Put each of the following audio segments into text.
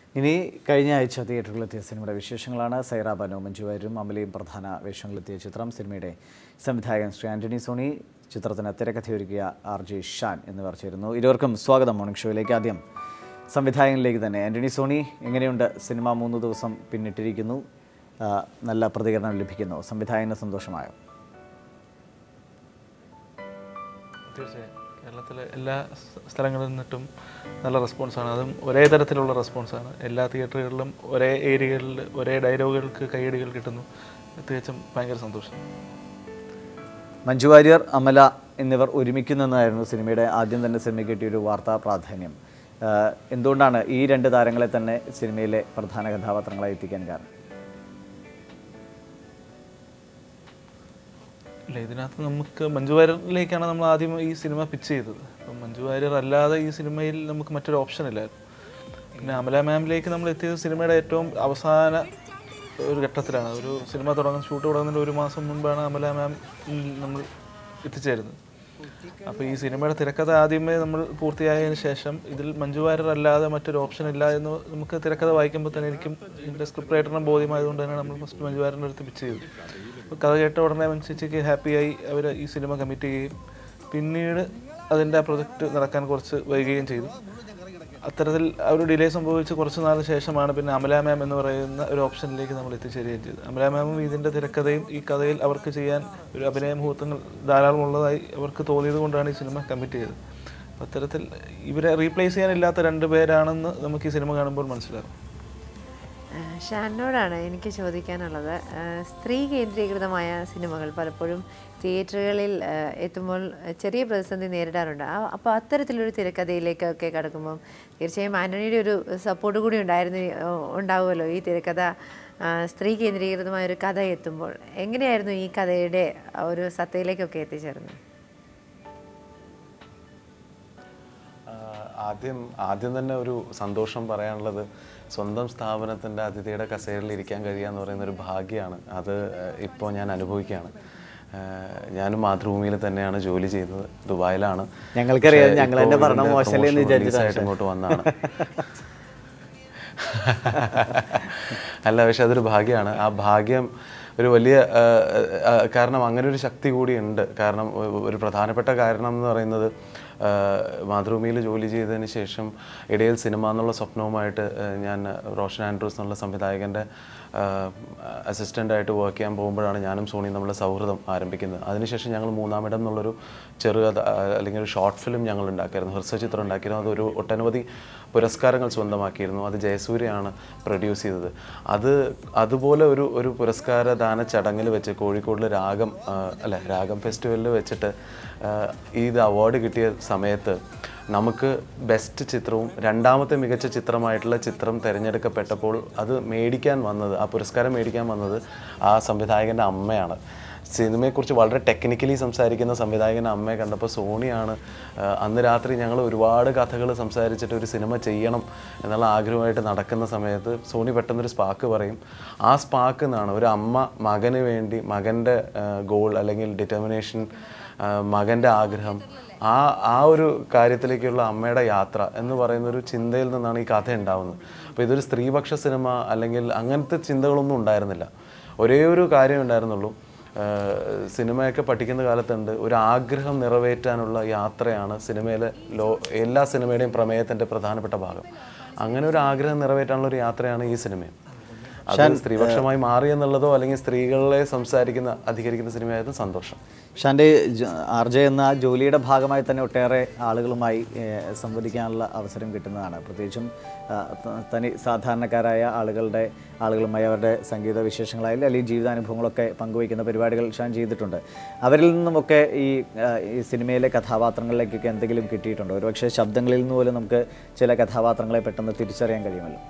ഇനി കഴിഞ്ഞ ആഴ്ച തിയേറ്ററുകളിലെത്തിയ സിനിമയുടെ വിശേഷങ്ങളാണ് സൈറ ബനോ മഞ്ജു വാര്യരും അമലയും പ്രധാന വേഷങ്ങളിലെത്തിയ ചിത്രം സിനിമയുടെ സംവിധായകൻ ശ്രീ ആന്റണി സോണി ചിത്രത്തിന് തിരക്കഥയൊരുക്കിയ ആർ ജെ ഷാൻ എന്നിവർ ചേരുന്നു ഇരുവർക്കും സ്വാഗതം മോർണിംഗ് ഷോയിലേക്ക് ആദ്യം സംവിധായകനിലേക്ക് തന്നെ ആന്റണി സോണി എങ്ങനെയുണ്ട് സിനിമ മൂന്ന് ദിവസം പിന്നിട്ടിരിക്കുന്നു ആ, നല്ല പ്രതികരണം ലഭിക്കുന്നു സംവിധായകന് സന്തോഷമായോ തീർച്ചയായും കേരളത്തിലെ എല്ലാ സ് സ്ഥലങ്ങളിൽ നിന്നിട്ടും നല്ല റെസ്പോൺസാണ് അതും ഒരേ തരത്തിലുള്ള റെസ്പോൺസാണ് എല്ലാ തിയേറ്ററുകളിലും ഒരേ ഏരിയകളിൽ ഒരേ ഡയലോഗുകൾക്ക് കൈയടികൾ കിട്ടുന്നു തികച്ചും ഭയങ്കര സന്തോഷം മഞ്ജു വാര്യർ അമല എന്നിവർ ഒരുമിക്കുന്നെന്നായിരുന്നു സിനിമയുടെ ആദ്യം തന്നെ സിനിമയ്ക്ക് കിട്ടിയൊരു വാർത്താ പ്രാധാന്യം ആ, എന്തുകൊണ്ടാണ് ഈ രണ്ട് താരങ്ങളെ തന്നെ സിനിമയിലെ പ്രധാന കഥാപാത്രങ്ങളായി എത്തിക്കാൻ കാരണം ഇല്ല ഇതിനകത്ത് നമുക്ക് മഞ്ജു വാര്യറിലേക്കാണ് നമ്മൾ ആദ്യം ഈ സിനിമ പിച്ച് ചെയ്തത് അപ്പം മഞ്ജു വാര്യർ അല്ലാതെ ഈ സിനിമയിൽ നമുക്ക് മറ്റൊരു ഓപ്ഷൻ ഇല്ലായിരുന്നു പിന്നെ അമല മാമിലേക്ക് നമ്മൾ എത്തിയത് സിനിമയുടെ ഏറ്റവും അവസാന ഒരു ഘട്ടത്തിലാണ് ഒരു സിനിമ തുടങ്ങുന്ന ഷൂട്ട് തുടങ്ങുന്നതിൻ്റെ ഒരു മാസം മുൻപാണ് അമല മാം നമ്മൾ എത്തിച്ചേരുന്നത് അപ്പോൾ ഈ സിനിമയുടെ തിരക്കഥ ആദ്യമേ നമ്മൾ പൂർത്തിയായതിനു ശേഷം ഇതിൽ മഞ്ജു വാര്യർ അല്ലാതെ മറ്റൊരു ഓപ്ഷൻ ഇല്ല എന്ന് നമുക്ക് തിരക്കഥ വായിക്കുമ്പോൾ തന്നെ എനിക്കും എൻ്റെ സ്ക്രിപ്റ്റ് റൈറ്ററിനും ബോധ്യമായതുകൊണ്ട് തന്നെ നമ്മൾ ഫസ്റ്റ് മഞ്ജു വാര്യറിൻ്റെ അടുത്ത് പിച്ച് ചെയ്തു അപ്പോൾ കഥ കേട്ട ഉടനെ മനുഷ്യക്ക് ഹാപ്പിയായി അവർ ഈ സിനിമ കമ്മിറ്റ് ചെയ്യുകയും പിന്നീട് അതിൻ്റെ ആ പ്രൊജക്റ്റ് നടക്കാൻ കുറച്ച് വൈകുകയും ചെയ്തു അത്തരത്തിൽ ആ ഒരു ഡിലേ സംഭവിച്ച് കുറച്ച് നാളിന് ശേഷമാണ് പിന്നെ അമല മാം എന്ന് പറയുന്ന ഒരു ഓപ്ഷനിലേക്ക് നമ്മൾ എത്തിച്ചേരുകയും ചെയ്തത് അമല മാമും ഇതിൻ്റെ തിരക്കഥയും ഈ കഥയിൽ അവർക്ക് ചെയ്യാൻ ഒരു അഭിനയ മുഹൂർത്തങ്ങൾ ധാരാളം ഉള്ളതായി അവർക്ക് തോന്നിയത് കൊണ്ടാണ് ഈ സിനിമ കമ്മിറ്റ് ചെയ്തത് അപ്പോൾ അത്തരത്തിൽ ഇവരെ റീപ്ലേസ് ചെയ്യാനില്ലാത്ത രണ്ട് പേരാണെന്ന് നമുക്ക് ഈ സിനിമ കാണുമ്പോൾ മനസ്സിലാകും ആ, ഷാനോടാണ് എനിക്ക് ചോദിക്കാനുള്ളത് ആ, സ്ത്രീ കേന്ദ്രീകൃതമായ സിനിമകൾ പലപ്പോഴും തിയേറ്ററുകളിൽ ആ, എത്തുമ്പോൾ ചെറിയ പ്രതിസന്ധി നേരിടാറുണ്ട് ആ- അപ്പോൾ അത്തരത്തിലൊരു തിരക്കഥയിലേക്കൊക്കെ കടക്കുമ്പം തീർച്ചയായും ആൻ്റണിയുടെ ഒരു സപ്പോർട്ട് കൂടി ഉണ്ടായിരുന്നു ഈ- ഉണ്ടാവുമല്ലോ ഈ തിരക്കഥ ആ, സ്ത്രീ കേന്ദ്രീകൃതമായ ഒരു കഥ എത്തുമ്പോൾ എങ്ങനെയായിരുന്നു ഈ കഥയുടെ ആ ഒരു സത്തയിലേക്കൊക്കെ എത്തിച്ചേർന്നത് ആഹ് ആദ്യം ആദ്യം തന്നെ ഒരു സന്തോഷം പറയാനുള്ളത് സ്വന്തം സ്ഥാപനത്തിൻ്റെ അതിഥിയുടെ കസേരയിൽ ഇരിക്കാൻ കഴിയുക എന്ന് പറയുന്ന ഒരു ഭാഗ്യമാണ് അത് ഇപ്പോൾ ഞാൻ അനുഭവിക്കുകയാണ് ആഹ് ഞാനും മാതൃഭൂമിയിൽ തന്നെയാണ് ജോലി ചെയ്തത് ദുബായിലാണ് ഞങ്ങൾക്കറിയാം, പക്ഷേ ഞങ്ങൾ ഇപ്പോൾ തന്നെ പറഞ്ഞ ഇതിൻ്റെ മോശമല്ലേ എന്ന് promotion release വിചാരിച്ചിട്ടാണ് ആയിട്ട് ഇങ്ങോട്ട് വന്നതാണ് അല്ല പക്ഷെ അതൊരു ഭാഗ്യമാണ് ആ ഭാഗ്യം ഒരു വലിയ ആ, ആ, കാരണം അങ്ങനെ ഒരു ശക്തി കൂടി ഉണ്ട് കാരണം ഒ- ഒരു പ്രധാനപ്പെട്ട കാരണം എന്ന് പറയുന്നത് ആ, മാതൃഭൂമിയിൽ ജോലി ചെയ്തതിന് ശേഷം ഇടയിൽ സിനിമ എന്നുള്ള സ്വപ്നവുമായിട്ട് ആ, ഞാൻ റോഷൻ ആൻഡ്രൂസ് എന്നുള്ള സംവിധായകൻ്റെ അസിസ്റ്റൻ്റായിട്ട് വർക്ക് ചെയ്യാൻ പോകുമ്പോഴാണ് ഞാനും സോണിയും നമ്മളെ സൗഹൃദം ആരംഭിക്കുന്നത് അതിനുശേഷം ഞങ്ങൾ മൂന്നാമിടം എന്നുള്ളൊരു ചെറുകഥ ആ, അല്ലെങ്കിൽ ഒരു ഷോർട്ട് ഫിലിം ഞങ്ങൾ ഉണ്ടാക്കിയിരുന്നു ഹ്രസ്വചിത്രം ഉണ്ടാക്കിയിരുന്നു അതൊരു ഒട്ടനവധി പുരസ്കാരങ്ങൾ സ്വന്തമാക്കിയിരുന്നു അത് ജയസൂര്യയാണ് പ്രൊഡ്യൂസ് ചെയ്തത് അത് അതുപോലെ ഒരു ഒരു പുരസ്കാര ദാന ചടങ്ങിൽ വെച്ച് കോഴിക്കോടിൽ രാഗം ആ, അല്ല രാഗം ഫെസ്റ്റിവലിൽ വെച്ചിട്ട് ആ, ഇത് അവാർഡ് കിട്ടിയ സമയത്ത് നമുക്ക് ബെസ്റ്റ് ചിത്രവും രണ്ടാമത്തെ മികച്ച ചിത്രമായിട്ടുള്ള ചിത്രം തിരഞ്ഞെടുക്കപ്പെട്ടപ്പോൾ അത് മേടിക്കാൻ വന്നത് ആ പുരസ്കാരം മേടിക്കാൻ വന്നത് ആ സംവിധായകൻ്റെ അമ്മയാണ് സിനിമയെക്കുറിച്ച് വളരെ ടെക്നിക്കലി സംസാരിക്കുന്ന സംവിധായകൻ്റെ അമ്മയെ കണ്ടപ്പോൾ സോണിയാണ് ആ, അന്ന് രാത്രി ഞങ്ങൾ ഒരുപാട് കഥകൾ സംസാരിച്ചിട്ട് ഒരു സിനിമ ചെയ്യണം എന്നുള്ള ആഗ്രഹമായിട്ട് നടക്കുന്ന സമയത്ത് സോണി പെട്ടെന്നൊരു സ്പാക്ക് പറയും ആ സ്പാക്ക് എന്നാണ് ഒരു അമ്മ മകന് വേണ്ടി മകൻ്റെ ഗോൾ അല്ലെങ്കിൽ ഡിറ്റർമിനേഷൻ മകൻ്റെ ആഗ്രഹം ആ ആ ഒരു കാര്യത്തിലേക്കുള്ള അമ്മയുടെ യാത്ര എന്ന് പറയുന്ന ഒരു ചിന്തയിൽ നിന്നാണ് ഈ കഥ ഉണ്ടാവുന്നത് അപ്പോൾ ഇതൊരു സ്ത്രീപക്ഷ സിനിമ അല്ലെങ്കിൽ അങ്ങനത്തെ ചിന്തകളൊന്നും ഉണ്ടായിരുന്നില്ല ഒരേ ഒരു കാര്യം ഉണ്ടായിരുന്നുള്ളൂ ആഹ് സിനിമയൊക്കെ പഠിക്കുന്ന കാലത്തുണ്ട് ഒരു ആഗ്രഹം നിറവേറ്റാനുള്ള യാത്രയാണ് സിനിമയിലെ ലോ എല്ലാ സിനിമയുടെയും പ്രമേയത്തിൻ്റെ പ്രധാനപ്പെട്ട ഭാഗം അങ്ങനെ ഒരു ആഗ്രഹം നിറവേറ്റാനുള്ള ഒരു യാത്രയാണ് ഈ സിനിമയും അത് സ്ത്രീപക്ഷമായി മാറി എന്നുള്ളതോ അല്ലെങ്കിൽ സ്ത്രീകളെ സംസാരിക്കുന്ന അധികരിക്കുന്ന സിനിമയായിരുന്നു സന്തോഷം ഷാൻ്റെ ആർ ജെ എന്ന ജോലിയുടെ ഭാഗമായി തന്നെ ഒട്ടേറെ ആളുകളുമായി ഏഹ്, സംവദിക്കാനുള്ള അവസരം കിട്ടുന്നതാണ് പ്രത്യേകിച്ചും ആ, ത- തനി സാധാരണക്കാരായ ആളുകളുടെ ആളുകളുമായി അവരുടെ സംഗീത വിശേഷങ്ങളായാലും അല്ലെങ്കിൽ ജീവിതാനുഭവങ്ങളൊക്കെ പങ്കുവയ്ക്കുന്ന പരിപാടികൾ ഷാൻ ചെയ്തിട്ടുണ്ട് അവരിൽ നിന്നുമൊക്കെ ഈ ആ, ഈ സിനിമയിലെ കഥാപാത്രങ്ങളിലേക്കൊക്കെ എന്തെങ്കിലും കിട്ടിയിട്ടുണ്ടോ ഒരുപക്ഷെ ശബ്ദങ്ങളിൽ നിന്ന് പോലും നമുക്ക് ചില കഥാപാത്രങ്ങളെ പെട്ടെന്ന് തിരിച്ചറിയാൻ കഴിയുമല്ലോ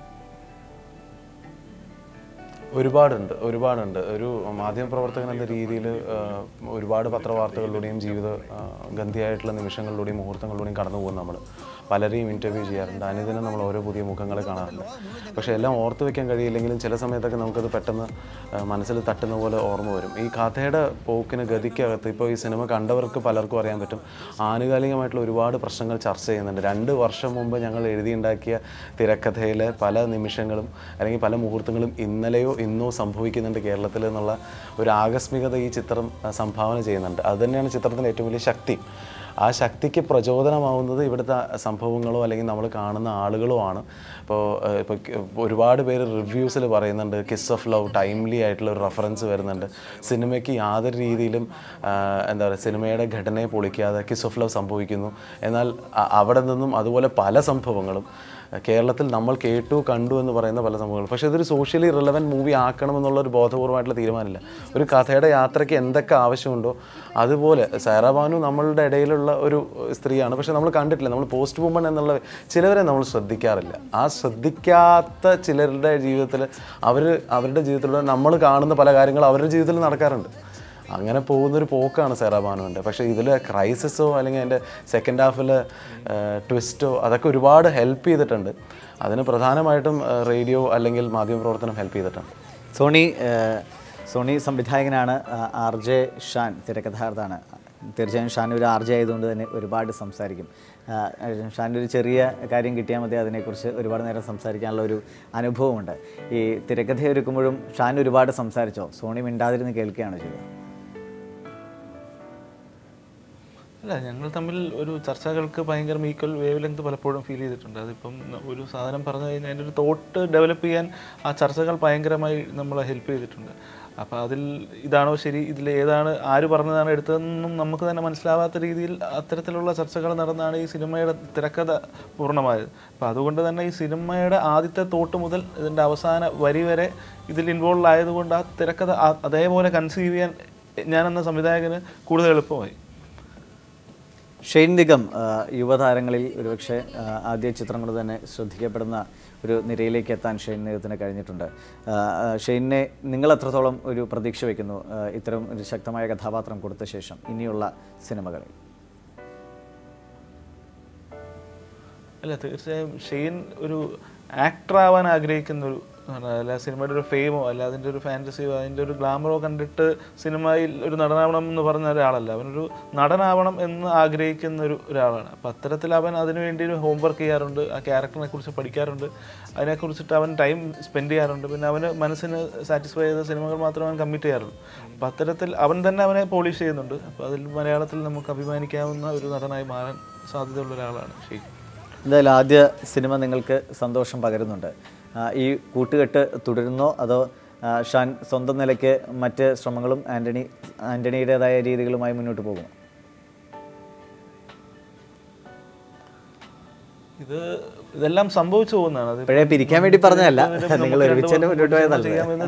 ഒരുപാടുണ്ട് ഒരുപാടുണ്ട് ഒരു മാധ്യമപ്രവർത്തകൻ എന്ന രീതിയിൽ ഒരുപാട് പത്രവാർത്തകളിലൂടെയും ജീവിത ആ, ഗന്ധിയായിട്ടുള്ള നിമിഷങ്ങളിലൂടെയും മുഹൂർത്തങ്ങളിലൂടെയും കടന്നു പോകും നമ്മൾ പലരെയും ഇൻ്റർവ്യൂ ചെയ്യാറുണ്ട് അനുദിനം നമ്മൾ ഓരോ പുതിയ മുഖങ്ങൾ കാണാറുണ്ട് പക്ഷേ എല്ലാം ഓർത്ത് വെക്കാൻ കഴിയില്ലെങ്കിലും ചില സമയത്തൊക്കെ നമുക്കത് പെട്ടെന്ന് ആ, മനസ്സിൽ തട്ടുന്ന പോലെ ഓർമ്മ വരും ഈ കഥയുടെ പോക്കിന് ഗതിക്കകത്ത് ഇപ്പോൾ ഈ സിനിമ കണ്ടവർക്ക് പലർക്കും അറിയാൻ പറ്റും ആനുകാലികമായിട്ടുള്ള ഒരുപാട് പ്രശ്നങ്ങൾ ചർച്ച ചെയ്യുന്നുണ്ട് രണ്ട് വർഷം മുമ്പ് ഞങ്ങൾ എഴുതിയുണ്ടാക്കിയ തിരക്കഥയിലെ പല നിമിഷങ്ങളും അല്ലെങ്കിൽ പല മുഹൂർത്തങ്ങളും ഇന്നലെയോ ഇന്നോ സംഭവിക്കുന്നുണ്ട് കേരളത്തിൽ എന്നുള്ള ഒരു ആകസ്മികത ഈ ചിത്രം ആ, സംഭാവന ചെയ്യുന്നുണ്ട് അത് തന്നെയാണ് ചിത്രത്തിൻ്റെ ഏറ്റവും വലിയ ശക്തി ആ ശക്തിക്ക് പ്രചോദനമാവുന്നത് ഇവിടുത്തെ സംഭവങ്ങളോ അല്ലെങ്കിൽ നമ്മൾ കാണുന്ന ആളുകളോ ആണ് ഇപ്പോൾ ഇപ്പോൾ ഒരുപാട് പേര് റിവ്യൂസിൽ പറയുന്നുണ്ട് കിസ് ഓഫ് ലവ് ടൈംലി ആയിട്ടുള്ള ഒരു റെഫറൻസ് വരുന്നുണ്ട് സിനിമയ്ക്ക് യാതൊരു രീതിയിലും ആ, എന്താ പറയുക സിനിമയുടെ ഘടനയെ പൊളിക്കാതെ കിസ് ഓഫ് ലവ് സംഭവിക്കുന്നു എന്നാൽ അ- അവിടെ നിന്നും അതുപോലെ പല സംഭവങ്ങളും കേരളത്തിൽ നമ്മൾ കേട്ടു കണ്ടു എന്ന് പറയുന്ന പല സംഭവങ്ങൾ പക്ഷേ ഇതൊരു സോഷ്യലി റിലവൻറ്റ് മൂവി ആക്കണം എന്നുള്ള ഒരു ബോധപൂർവമായിട്ടുള്ള തീരുമാനമില്ല ഒരു കഥയുടെ യാത്രയ്ക്ക് എന്തൊക്കെ ആവശ്യമുണ്ടോ അതുപോലെ സൈറ ബാനു നമ്മളുടെ ഇടയിലുള്ള ഒരു സ്ത്രീയാണ് പക്ഷെ നമ്മൾ കണ്ടിട്ടില്ല നമ്മൾ പോസ്റ്റ് വുമൺ എന്നുള്ള ചിലവരെ നമ്മൾ ശ്രദ്ധിക്കാറില്ല ആ ശ്രദ്ധിക്കാത്ത ചിലരുടെ ജീവിതത്തിൽ അവർ അവരുടെ ജീവിതത്തിലുള്ള നമ്മൾ കാണുന്ന പല കാര്യങ്ങളും അവരുടെ ജീവിതത്തിൽ നടക്കാറുണ്ട് അങ്ങനെ പോകുന്നൊരു പോക്കാണ് സേറാബാനുവിൻ്റെ പക്ഷേ ഇതിൽ ക്രൈസിസോ അല്ലെങ്കിൽ അതിൻ്റെ സെക്കൻഡ് ഹാഫിൽ ട്വിസ്റ്റോ അതൊക്കെ ഒരുപാട് ഹെൽപ്പ് ചെയ്തിട്ടുണ്ട് അതിന് പ്രധാനമായിട്ടും റേഡിയോ അല്ലെങ്കിൽ മാധ്യമപ്രവർത്തനം ഹെൽപ്പ് ചെയ്തിട്ടുണ്ട് സോണി ഏഹ്, സോണി സംവിധായകനാണ് ആ, ആർ ജെ ഷാൻ തിരക്കഥാർത്ഥാണ് തീർച്ചയായും ഷാൻ ഒരു ആർ ജെ ആയതുകൊണ്ട് തന്നെ ഒരുപാട് സംസാരിക്കും ആ, ഷാൻ്റെ ഒരു ചെറിയ കാര്യം കിട്ടിയാൽ മതി അതിനെക്കുറിച്ച് ഒരുപാട് നേരം സംസാരിക്കാനുള്ള ഒരു അനുഭവമുണ്ട് ഈ തിരക്കഥ ഒരുക്കുമ്പോഴും ഷാൻ ഒരുപാട് സംസാരിച്ചോ സോണി മിണ്ടാതിരുന്ന് കേൾക്കുകയാണോ ചെയ്തത് അല്ല ഞങ്ങൾ തമ്മിൽ ഒരു ചർച്ചകൾക്ക് ഭയങ്കര ഈക്വൽ വേവ് ലെങ്ത് പലപ്പോഴും ഫീൽ ചെയ്തിട്ടുണ്ട് അതിപ്പം ഒരു സാധനം പറഞ്ഞു കഴിഞ്ഞാൽ അതിൻ്റെ ഒരു തോട്ട് ഡെവലപ്പ് ചെയ്യാൻ ആ ചർച്ചകൾ ഭയങ്കരമായി നമ്മളെ ഹെൽപ്പ് ചെയ്തിട്ടുണ്ട് അപ്പോൾ അതിൽ ഇതാണോ ശരി ഇതിൽ ഏതാണ് ആര് പറഞ്ഞതാണ് എടുത്തതെന്നും നമുക്ക് തന്നെ മനസ്സിലാവാത്ത രീതിയിൽ അത്തരത്തിലുള്ള ചർച്ചകൾ നടന്നാണ് ഈ സിനിമയുടെ തിരക്കഥ പൂർണ്ണമായത് അപ്പോൾ അതുകൊണ്ട് തന്നെ ഈ സിനിമയുടെ ആദ്യത്തെ തോട്ട് മുതൽ ഇതിൻ്റെ അവസാന വരി വരെ ഇതിൽ ഇൻവോൾവ് ആയതുകൊണ്ട് ആ തിരക്കഥ ആ- അതേപോലെ കൺസീവ് ചെയ്യാൻ ഞാനെന്ന സംവിധായകന് കൂടുതൽ എളുപ്പമായി ഷെയ്ൻ നിഗം ആ, യുവതാരങ്ങളിൽ ഒരുപക്ഷെ ആ, ആദ്യ ചിത്രങ്ങൾ തന്നെ ശ്രദ്ധിക്കപ്പെടുന്ന ഒരു നിരയിലേക്ക് എത്താൻ ഷെയ്ൻ നിഗത്തിന് കഴിഞ്ഞിട്ടുണ്ട് ആ, ആ, ഷെയ്നിനെ നിങ്ങൾ എത്രത്തോളം ഒരു പ്രതീക്ഷ വയ്ക്കുന്നു ആ, ഇത്തരം ഒരു ശക്തമായ കഥാപാത്രം കൊടുത്ത ശേഷം ഇനിയുള്ള സിനിമകളിൽ അല്ല തീർച്ചയായും ഷെയ്ൻ ഒരു ആക്ടർ ആവാൻ ആഗ്രഹിക്കുന്ന ഒരു ആണ്. അല്ല സിനിമയുടെ ഒരു ഫെയിമോ അല്ല അതിൻ്റെ ഒരു ഫാൻറ്റസിയോ അതിൻ്റെ ഒരു ഗ്ലാമറോ കണ്ടിട്ട് സിനിമയിൽ ഒരു നടനാവണം എന്ന് പറഞ്ഞ ഒരാളല്ല അവനൊരു നടനാവണം എന്ന് ആഗ്രഹിക്കുന്ന ഒരു ഒരാളാണ് അപ്പം അത്തരത്തിൽ അവൻ അതിനു വേണ്ടി ഒരു ഹോംവർക്ക് ചെയ്യാറുണ്ട് ആ ക്യാരക്ടറിനെ കുറിച്ച് പഠിക്കാറുണ്ട് അതിനെക്കുറിച്ചിട്ട് അവൻ ടൈം സ്പെൻഡ് ചെയ്യാറുണ്ട് പിന്നെ അവന് മനസ്സിന് സാറ്റിസ്ഫൈ ചെയ്ത സിനിമകൾ മാത്രമേ അവൻ കമ്മിറ്റ് ചെയ്യാറുള്ളൂ അപ്പം അത്തരത്തിൽ അവൻ തന്നെ അവനെ പോളിഷ് ചെയ്യുന്നുണ്ട് അപ്പോൾ അതിൽ മലയാളത്തിൽ നമുക്ക് അഭിമാനിക്കാവുന്ന ഒരു നടനായി മാറാൻ സാധ്യതയുള്ള ഒരാളാണ് ഷെയ്ൻ എന്തായാലും ആദ്യ സിനിമ നിങ്ങൾക്ക് സന്തോഷം പകരുന്നുണ്ട് ആ, ഈ കൂട്ടുകെട്ട് തുടരുന്നോ അതോ ആ, ഷാൻ സ്വന്തം നിലയ്ക്ക് മറ്റ് ശ്രമങ്ങളും ആൻ്റണി ആൻ്റണിയുടേതായ രീതികളുമായി മുന്നോട്ട് പോകുമോ ഇത് ഇതെല്ലാം സംഭവിച്ചു പോകുന്നതാണ് അത് ഇപ്പോഴേ പിരിക്കാൻ വേണ്ടി പറഞ്ഞതല്ല നമുക്ക് നിങ്ങൾ രണ്ട് ഒരുമിച്ച് തന്നെ മുന്നോട്ട് സിനിമ പോയതല്ലേ ചെയ്യാമെന്ന്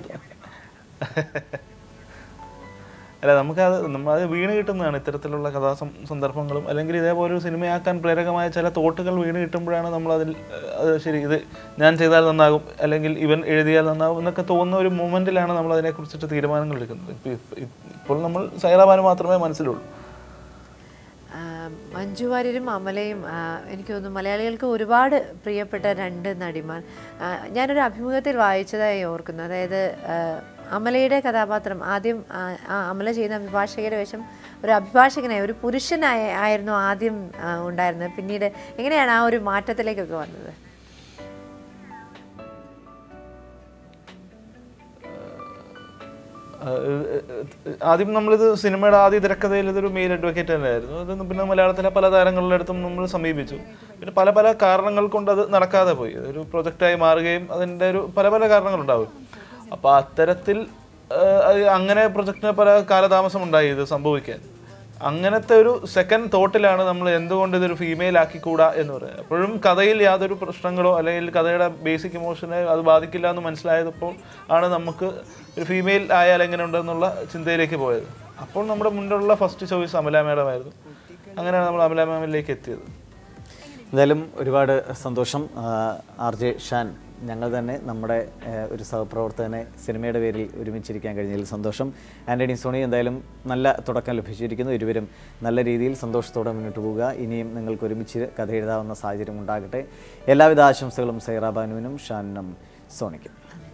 അല്ല നമുക്കത് നമ്മൾ അത് വീണ് കിട്ടുന്നതാണ് ഇത്തരത്തിലുള്ള കഥാ സം- സന്ദർഭങ്ങളും അല്ലെങ്കിൽ ഇതേപോലെ ഒരു സിനിമയാക്കാൻ പ്രേരകമായ ചില തോട്ടുകൾ വീണ് കിട്ടുമ്പോഴാണ് നമ്മൾ അതിൽ ഏഹ്, അത് ശരി ഇത് ഞാൻ ചെയ്താൽ നന്നാകും അല്ലെങ്കിൽ ഇവൻ എഴുതിയാൽ നന്നാകും എന്നൊക്കെ തോന്നുന്ന ഒരു മൊമെന്റിലാണ് നമ്മൾ അതിനെക്കുറിച്ചിട്ട് തീരുമാനങ്ങൾ എടുക്കുന്നത് ഇപ്പ- ഇപ്പ- ഇപ്പോൾ നമ്മൾ സൈറാബാന് മാത്രമേ മനസ്സിലുള്ളൂ ആ, മഞ്ജു വാര്യരും അമലയും ആ, എനിക്ക് തോന്നുന്നു മലയാളികൾക്ക് ഒരുപാട് പ്രിയപ്പെട്ട രണ്ട് നടിമാർ ആ, ഞാനൊരു അഭിമുഖത്തിൽ വായിച്ചതായി ഓർക്കുന്നു അതായത് ആ, അമലയുടെ കഥാപാത്രം ആദ്യം ആ, ആ അമല ചെയ്യുന്ന അഭിഭാഷകയുടെ വേഷം ഒരു അഭിഭാഷകനായി ഒരു പുരുഷനായ ആയിരുന്നു ആദ്യം ആ, ഉണ്ടായിരുന്നത് പിന്നീട് എങ്ങനെയാണ് ആ ഒരു മാറ്റത്തിലേക്കൊക്കെ വന്നത് ആഹ് ആദ്യം നമ്മളിത് സിനിമയുടെ ആദ്യ തിരക്കഥയിൽ ഇതൊരു മെയിൽ അഡ്വക്കേറ്റ് തന്നെയായിരുന്നു അത് പിന്നെ മലയാളത്തിലെ പല താരങ്ങളുടെ അടുത്തും നമ്മൾ സമീപിച്ചു പിന്നെ പല പല കാരണങ്ങൾ കൊണ്ട് അത് നടക്കാതെ പോയി അതൊരു പ്രൊജക്റ്റായി മാറുകയും അതിൻ്റെ ഒരു പല പല കാരണങ്ങളുണ്ടാവും അപ്പോൾ അത്തരത്തിൽ ആഹ് അത് അങ്ങനെ പ്രൊജക്റ്റിന് പല കാലതാമസം ഉണ്ടായി ഇത് സംഭവിക്കാൻ അങ്ങനത്തെ ഒരു സെക്കൻഡ് തോട്ടിലാണ് നമ്മൾ എന്തുകൊണ്ട് ഇതൊരു ഫീമെയിൽ ആക്കിക്കൂടാ എന്ന് പറയുന്നത് അപ്പോഴും കഥയിൽ യാതൊരു പ്രശ്നങ്ങളോ അല്ലെങ്കിൽ കഥയുടെ ബേസിക് ഇമോഷനെ അത് ബാധിക്കില്ല എന്ന് മനസ്സിലായപ്പോൾ ആണ് നമുക്ക് ഒരു ഫീമെയിൽ ആയാൽ എങ്ങനെ ഉണ്ടെന്നുള്ള ചിന്തയിലേക്ക് പോയത് അപ്പോൾ നമ്മുടെ മുന്നിലുള്ള ഫസ്റ്റ് ചോയ്സ് അമല മാഡം ആയിരുന്നു അങ്ങനെയാണ് നമ്മൾ അമല മാമിലേക്ക് എത്തിയത് എന്തായാലും ഒരുപാട് സന്തോഷം ആർ ജെ ഷാൻ ഞങ്ങൾ തന്നെ നമ്മുടെ ഏഹ്, ഒരു സഹപ്രവർത്തകനെ സിനിമയുടെ പേരിൽ ഒരുമിച്ചിരിക്കാൻ കഴിഞ്ഞതിൽ സന്തോഷം ആൻ്റണി സോണി എന്തായാലും നല്ല തുടക്കം ലഭിച്ചിരിക്കുന്നു ഇരുവരും നല്ല രീതിയിൽ സന്തോഷത്തോടെ മുന്നോട്ട് പോവുക ഇനിയും നിങ്ങൾക്ക് ഒരുമിച്ച് കഥ എഴുതാവുന്ന സാഹചര്യം ഉണ്ടാകട്ടെ എല്ലാവിധ ആശംസകളും സൈറ ബാനുവിനും ഷാനും സോണിക്കും